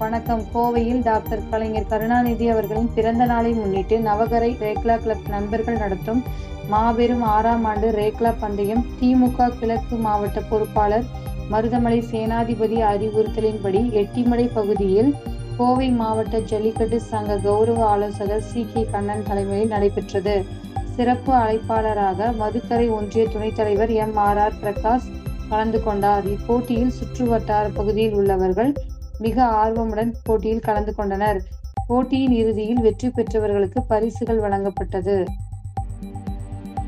வணக்கம் கோவையில் டாக்டர் கலைஞர் கருணாநிதி அவர்களின் பிறந்த நாளை முன்னிட்டு நவகரை ரேக்லா கிளப் நண்பர்கள் நடத்தும் மாபெரும் ஆறாம் ஆண்டு ரேக்லா பந்தயம் திமுக கிழக்கு மாவட்ட பொறுப்பாளர் மருதமலை சேனாதிபதி அறிவுறுத்தலின்படி எட்டிமடை பகுதியில் கோவை மாவட்ட ஜல்லிக்கட்டு சங்க கௌரவ ஆலோசகர் சி கே கண்ணன் தலைமையில் நடைபெற்றது சிறப்பு அழைப்பாளராக மதுக்கரை ஒன்றிய துணைத் தலைவர் எம் ஆர் ஆர் பிரகாஷ் கலந்து கொண்டார் இப்போட்டியில் சுற்று வட்டார பகுதியில் உள்ளவர்கள் மிக ஆர்வமுடன் போட்டியில் கலந்து கொண்டனர் போட்டியின் இறுதியில் வெற்றி பெற்றவர்களுக்கு பரிசுகள் வழங்கப்பட்டது